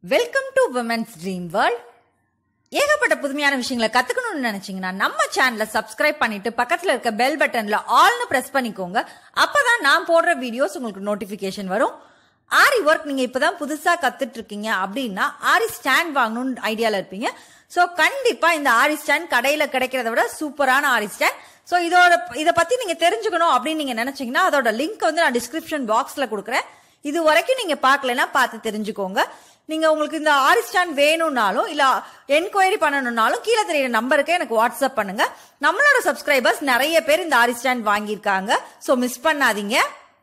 welcome to women's dream world ஏகப்பட்ட புதுமையான விஷயங்களை கத்துக்கணும்னு நினைச்சீங்கன்னா நம்ம சேனலை சப்ஸ்கிரைப் பண்ணிட்டு பக்கத்துல இருக்க பெல் பட்டன்ல ஆல்னு பிரஸ் பண்ணிக்கோங்க அப்பதான் நான் போடுற வீடியோஸ் உங்களுக்கு நோட்டிபிகேஷன் வரும் ஆரி ஒர்க் நீங்க இப்பதான் புதுசா கத்துட்டு இருக்கீங்க அப்படின்னா ஆரி ஸ்டாண்ட் வாங்கணும்னு ஐடியால இருப்பீங்க சோ கண்டிப்பா இந்த ஆரி ஸ்டாண்ட் கடையில கிடைக்கிறத விட சூப்பரான ஆரி ஸ்டாண்ட் சோ இதோட இத பத்தி நீங்க தெரிஞ்சுக்கணும் அப்படின்னு நீங்க நினைச்சீங்கன்னா அதோட லிங்க் வந்து நான் டிஸ்கிரிப்ஷன் பாக்ஸ்ல கொடுக்குறேன் இது வரைக்கும் நீங்க பார்க்கலனா பார்த்து தெரிஞ்சுக்கோங்க நீங்க உங்களுக்கு இந்த ஆரி ஸ்டாண்ட் வேணும்னாலும் இல்ல என்கொயரி பண்ணணும்னாலும் கீழே தெரியுற நம்பருக்கு எனக்கு வாட்ஸ்அப் பண்ணுங்க நம்மளோட சப்ஸ்கிரைபர்ஸ் நிறைய பேர் இந்த ஆரி ஸ்டாண்ட் வாங்கியிருக்காங்க ஸோ மிஸ் பண்ணாதீங்க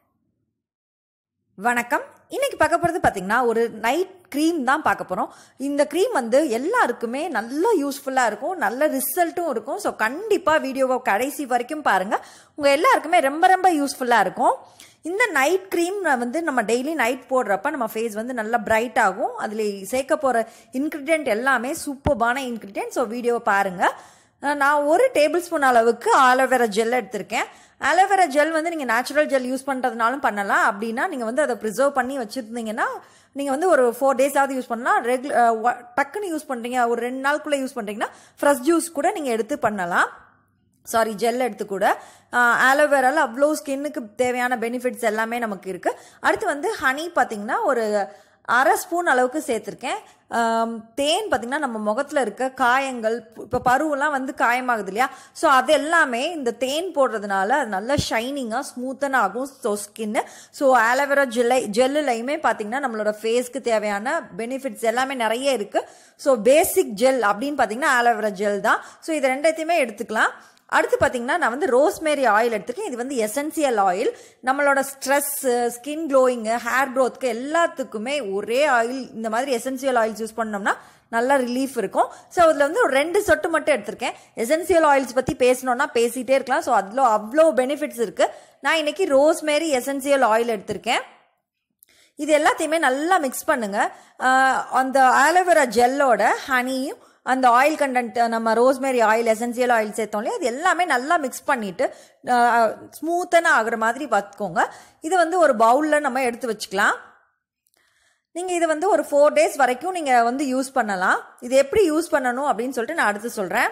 வணக்கம் இன்னைக்கு பார்க்க போறது பாத்தீங்கன்னா ஒரு நைட் க்ரீம் தான் பார்க்க போறோம் இந்த க்ரீம் வந்து எல்லாருக்குமே நல்ல யூஸ்ஃபுல்லா இருக்கும் நல்ல ரிசல்ட்டும் இருக்கும் ஸோ கண்டிப்பா வீடியோவை கடைசி வரைக்கும் பாருங்க உங்க எல்லாருக்குமே ரொம்ப ரொம்ப யூஸ்ஃபுல்லா இருக்கும் இந்த நைட் க்ரீம் வந்து நம்ம டெய்லி நைட் போடுறப்ப நம்ம ஃபேஸ் வந்து நல்லா பிரைட் ஆகும் அதில் சேர்க்க போகிற இன்க்ரீடியன்ட் எல்லாமே சூப்பர்பான இன்க்ரீடியன்ட் ஸோ வீடியோவை பாருங்கள் நான் ஒரு டேபிள் ஸ்பூன் அளவுக்கு ஆலோவேரா ஜெல் எடுத்திருக்கேன் ஆலோவேரா ஜெல் வந்து நீங்கள் நேச்சுரல் ஜெல் யூஸ் பண்ணுறதுனாலும் பண்ணலாம் அப்படின்னா நீங்கள் வந்து அதை ப்ரிசர்வ் பண்ணி வச்சுருந்தீங்கன்னா நீங்கள் வந்து ஒரு ஃபோர் டேஸாவது யூஸ் பண்ணலாம் ரெகுலர் டக்குன்னு யூஸ் பண்ணுறீங்க ஒரு ரெண்டு நாளுக்குள்ளே யூஸ் பண்ணுறீங்கன்னா ஃப்ரெஷ் ஜூஸ் கூட நீங்கள் எடுத்து பண்ணலாம் சாரி ஜெல் எடுத்து கூட ஆலோவேரால அவ்வளோ ஸ்கின்னுக்கு தேவையான பெனிஃபிட்ஸ் எல்லாமே நமக்கு இருக்குது அடுத்து வந்து ஹனி பார்த்தீங்கன்னா ஒரு அரை ஸ்பூன் அளவுக்கு சேர்த்துருக்கேன் தேன் பார்த்திங்கன்னா நம்ம முகத்தில் இருக்க காயங்கள் இப்போ பருவெல்லாம் வந்து காயமாகுது இல்லையா ஸோ அது எல்லாமே இந்த தேன் போடுறதுனால அது நல்லா ஷைனிங்காக ஸ்மூத்தன் ஆகும் ஸோ ஸ்கின்னு ஸோ ஆலோவேரா ஜெல்லை ஜெல்லுலையுமே பார்த்தீங்கன்னா நம்மளோட ஃபேஸ்க்கு தேவையான பெனிஃபிட்ஸ் எல்லாமே நிறைய இருக்குது ஸோ பேசிக் ஜெல் அப்படின்னு பார்த்தீங்கன்னா ஆலோவேரா ஜெல் தான் ஸோ இது ரெண்டத்தையுமே எடுத்துக்கலாம் அடுத்து பார்த்தீங்கன்னா நான் வந்து ரோஸ்மேரி ஆயில் எடுத்துருக்கேன் இது வந்து எசென்சியல் ஆயில் நம்மளோட ஸ்ட்ரெஸ் ஸ்கின் க்ளோயிங்கு ஹேர் க்ரோத்துக்கு எல்லாத்துக்குமே ஒரே ஆயில் இந்த மாதிரி எசென்சியல் ஆயில்ஸ் யூஸ் பண்ணோம்னா நல்லா ரிலீஃப் இருக்கும் ஸோ அதில் வந்து ஒரு ரெண்டு சொட்டு மட்டும் எடுத்திருக்கேன் எசென்சியல் ஆயில்ஸ் பற்றி பேசணும்னா பேசிகிட்டே இருக்கலாம் ஸோ அதில் அவ்வளோ பெனிஃபிட்ஸ் இருக்குது நான் இன்னைக்கு ரோஸ்மேரி எசென்சியல் ஆயில் எடுத்திருக்கேன் இது எல்லாத்தையுமே நல்லா மிக்ஸ் பண்ணுங்க அந்த ஆலோவேரா ஜெல்லோட ஹனியும் அந்த ஆயில் கண்டென்ட் நம்ம ரோஸ்மேரி ஆயில் எசென்சியல் ஆயில் சேர்த்தோம் இல்லையா அது எல்லாமே நல்லா மிக்ஸ் பண்ணிட்டு ஸ்மூத்தனாக ஆகுற மாதிரி பார்த்துக்கோங்க இதை வந்து ஒரு பவுலில் நம்ம எடுத்து வச்சுக்கலாம் நீங்கள் இதை வந்து ஒரு ஃபோர் டேஸ் வரைக்கும் நீங்கள் வந்து யூஸ் பண்ணலாம் இது எப்படி யூஸ் பண்ணணும் அப்படின்னு சொல்லிட்டு நான் அடுத்து சொல்கிறேன்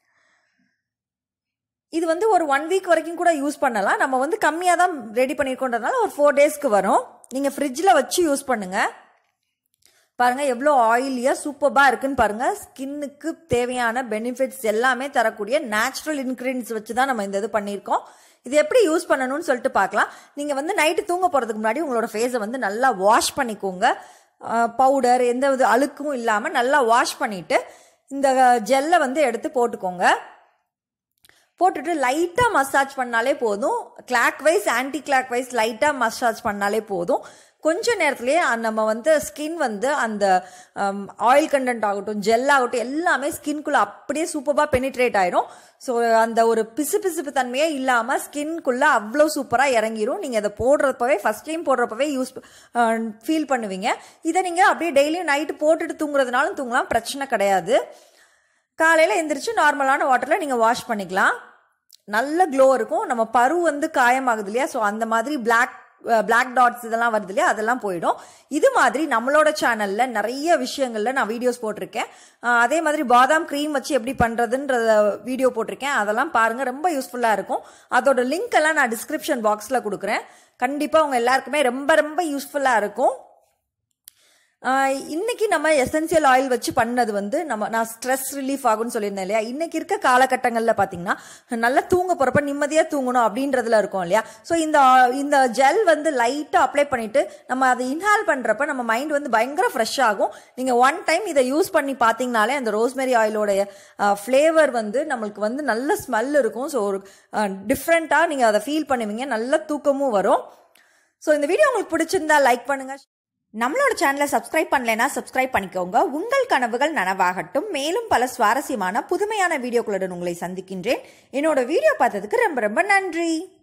இது வந்து ஒரு ஒன் வீக் வரைக்கும் கூட யூஸ் பண்ணலாம் நம்ம வந்து கம்மியாக தான் ரெடி பண்ணியிருக்கோன்றதுனால ஒரு ஃபோர் டேஸ்க்கு வரும் நீங்கள் ஃப்ரிட்ஜில் வச்சு யூஸ் பண்ணுங்கள் பாருங்க எவ்வளோ ஆயிலியாக சூப்பராக இருக்குன்னு பாருங்க ஸ்கின்னுக்கு தேவையான பெனிஃபிட்ஸ் எல்லாமே தரக்கூடிய நேச்சுரல் இன்க்ரீடியன்ஸ் வச்சு தான் நம்ம இந்த இது பண்ணியிருக்கோம் இது எப்படி யூஸ் பண்ணணும்னு சொல்லிட்டு பார்க்கலாம் நீங்கள் வந்து நைட்டு தூங்க போகிறதுக்கு முன்னாடி உங்களோட ஃபேஸை வந்து நல்லா வாஷ் பண்ணிக்கோங்க பவுடர் எந்த வித அழுக்கும் இல்லாமல் நல்லா வாஷ் பண்ணிவிட்டு இந்த ஜெல்லை வந்து எடுத்து போட்டுக்கோங்க போட்டுட்டு லைட்டாக மசாஜ் பண்ணாலே போதும் clockwise anticlockwise லைட்டாக மசாஜ் பண்ணாலே போதும் கொஞ்ச நேரத்துலேயே நம்ம வந்து ஸ்கின் வந்து அந்த ஆயில் கண்டென்ட் ஆகட்டும் ஜெல் ஆகட்டும் எல்லாமே ஸ்கின்குள்ளே அப்படியே சூப்பராக பெனிட்ரேட் ஆயிரும் ஸோ அந்த ஒரு பிசு பிசுப்பு தன்மையே இல்லாமல் ஸ்கின்குள்ளே அவ்வளோ சூப்பராக இறங்கிரும் நீங்கள் அதை போடுறப்பவே ஃபஸ்ட் டைம் போடுறப்பவே யூஸ் ஃபீல் பண்ணுவீங்க இதை நீங்கள் அப்படியே டெய்லியும் நைட்டு போட்டுட்டு தூங்குறதுனாலும் தூங்கலாம் பிரச்சனை கிடையாது காலையில் எந்திரிச்சு நார்மலான வாட்டரில் நீங்கள் வாஷ் பண்ணிக்கலாம் நல்ல க்ளோ இருக்கும் நம்ம பரு வந்து காயமாகுது இல்லையா ஸோ அந்த மாதிரி பிளாக் பிளாக் டாட்ஸ் இதெல்லாம் வருது இல்லையா அதெல்லாம் போயிடும் இது மாதிரி நம்மளோட சேனல்ல நிறைய விஷயங்கள்ல நான் வீடியோஸ் போட்டிருக்கேன் அதே மாதிரி பாதாம் க்ரீம் வச்சு எப்படி பண்றதுன்ற வீடியோ போட்டிருக்கேன் அதெல்லாம் பாருங்க ரொம்ப யூஸ்ஃபுல்லா இருக்கும் அதோட லிங்க் எல்லாம் நான் டிஸ்கிரிப்ஷன் பாக்ஸ்ல கொடுக்குறேன் கண்டிப்பா உங்க எல்லாருக்குமே ரொம்ப ரொம்ப யூஸ்ஃபுல்லா இருக்கும் இன்னைக்கு நம்ம எசென்சியல் ஆயில் வச்சு பண்ணது வந்து நம்ம நான் ஸ்ட்ரெஸ் ரிலீஃப் ஆகும்னு சொல்லியிருந்தேன் இல்லையா இன்னைக்கு இருக்க காலகட்டங்களில் பார்த்தீங்கன்னா நல்லா தூங்க போகிறப்ப நிம்மதியாக தூங்கணும் அப்படின்றதுல இருக்கும் இல்லையா ஸோ இந்த இந்த ஜெல் வந்து லைட்டாக அப்ளை பண்ணிட்டு நம்ம அதை இன்ஹால் பண்ணுறப்ப நம்ம மைண்ட் வந்து பயங்கர ஃப்ரெஷ் ஆகும் நீங்கள் ஒன் டைம் இதை யூஸ் பண்ணி பார்த்தீங்கனாலே அந்த ரோஸ்மெரி ஆயிலோடைய ஃப்ளேவர் வந்து நம்மளுக்கு வந்து நல்ல ஸ்மெல் இருக்கும் ஸோ ஒரு டிஃப்ரெண்ட்டாக நீங்கள் அதை ஃபீல் பண்ணுவீங்க நல்ல தூக்கமும் வரும் ஸோ இந்த வீடியோ உங்களுக்கு பிடிச்சிருந்தா லைக் பண்ணுங்க நம்மளோட சேனலை சப்ஸ்கிரைப் பண்ணலைன்னா சப்ஸ்கிரைப் பண்ணிக்கோங்க உங்கள் கனவுகள் நனவாகட்டும் மேலும் பல சுவாரஸ்யமான புதுமையான வீடியோக்களுடன் உங்களை சந்திக்கின்றேன் என்னோட வீடியோ பார்த்ததுக்கு ரொம்ப ரொம்ப நன்றி